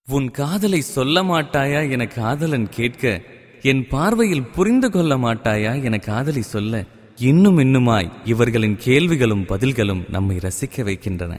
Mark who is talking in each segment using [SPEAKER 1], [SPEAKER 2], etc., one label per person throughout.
[SPEAKER 1] உன் காதலை சொல்ல மாட்டாயா என காதலன் கேட்க என் பார்வையில் புரிந்து கொள்ள மாட்டாயா என காதலி சொல்ல இன்னும் இன்னுமாய் இவர்களின் கேள்விகளும் பதில்களும் நம்மை ரசிக்க வைக்கின்றன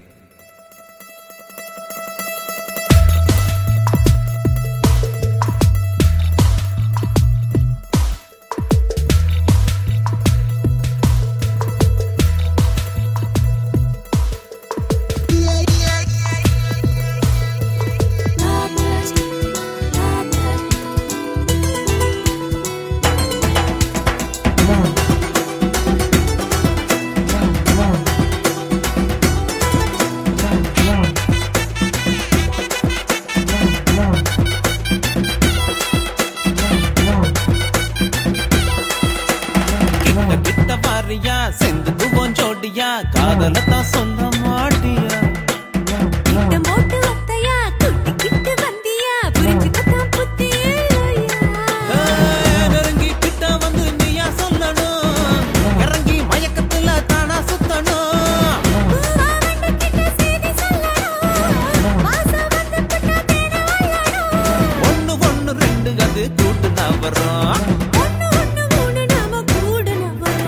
[SPEAKER 2] கிட்ட கிட்ட வாரியா செந்துக்குவோம் ஜோடியா காதலத்தான் சொல்ல மாட்டியா
[SPEAKER 3] கிட்ட மோட்டு வத்தையா குட்டிக்கிட்டு வந்தியா புரிஞ்சுக்கத்தான் புத்தி இல்லையா
[SPEAKER 2] ஏய், நெருங்கி கிட்ட வந்து நீயா சொல்லணும் இறங்கி மயக்கத்துல தானா சுத்தணும்
[SPEAKER 3] பூவா வந்து கிட்ட செய்தி சொல்லணும் மாசம் வந்து புட்டா தேன வள்ளணும்
[SPEAKER 2] ஒண்ணு ஒண்ணு ரெண்டு அது கூட்டு தான் வரும்
[SPEAKER 3] ஒண்ணு ஒண்ணு மூணு நாம கூட நம்பணும்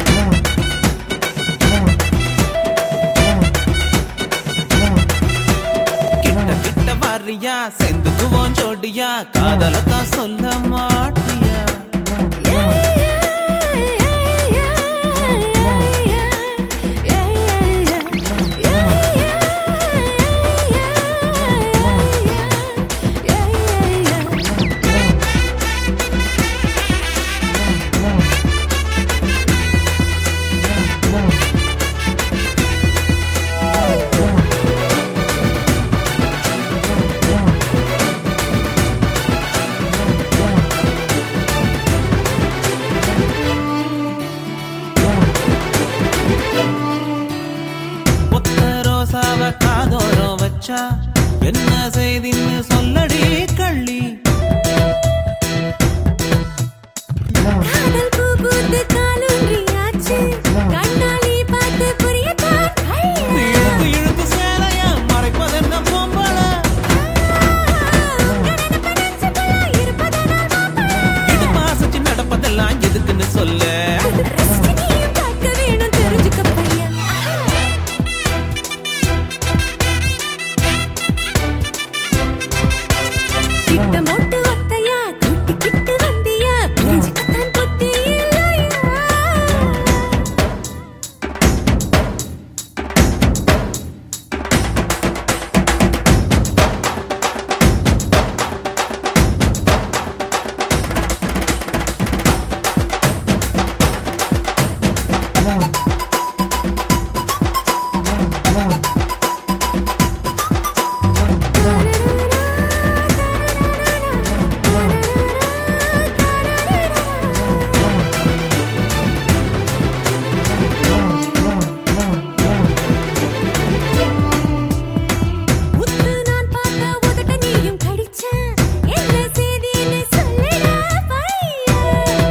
[SPEAKER 2] கிட்ட கிட்ட வாரியா செந்துக்குவோம் ஜோடியா காதலத்தான் சொல்ல மாட்டியா ஒத்த ரோசாவ காதோரம் வச்சா என்ன செய்தின்னு சொல்லடி கள்ளி
[SPEAKER 3] காதல் பூ பூத்து காலூன்றியாச்சு கண்ணாலி பார்த்து புரியத்தான்
[SPEAKER 2] நீ
[SPEAKER 3] கையில
[SPEAKER 2] இழுத்து இழுத்து சேலைய மறைப்பதென்ன பொம்பள இது மாசச்சு நடப்பதெல்லாம் எதுக்குன்னு சொல்லு
[SPEAKER 3] மொட்டு ஒத்தையா கூட்டிக்கிட்டு வந்தியா புரிஞ்சுக்கத்தான் புத்தி இல்லையா முத்து நான் பார்த்த உதட்ட நீயும் கடிச்ச என்ன செய்தின்னு சொல்லுடா பையா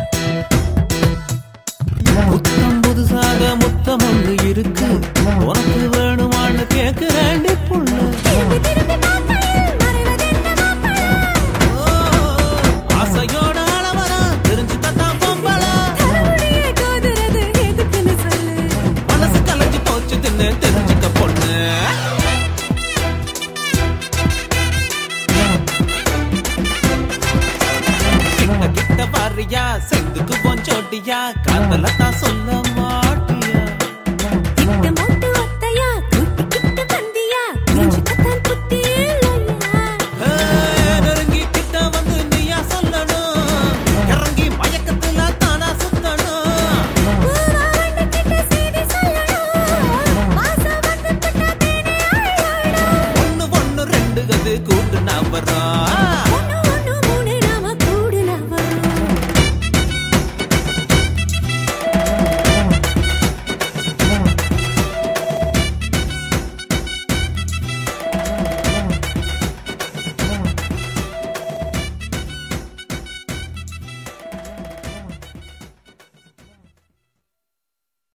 [SPEAKER 2] புத்தம் புதுசாக முத்தம் ஒண்ணு இருக்கு உனக்கு வேணுமான்னு கேக்குறேன்டி புள்ள
[SPEAKER 3] திரும்பி திரும்பி பார்க்கையில் மறைவதென்ன மாப்பிள்ளை
[SPEAKER 2] ஆசையோட அளவரா தெரிஞ்சுக்கத்தான் பொம்பள
[SPEAKER 3] தலைமுடியை கோதுறது எதுக்குன்னு சொல்லு
[SPEAKER 2] மனசு கலைஞ்சு போச்சு தின்னு தெரிஞ்சுக்க பொண்ணு கிட்ட கிட்ட வாரியா செந்துக்கு பொஞ்சோட்டியா காதலத்தான் சொல்ல மாட்டியா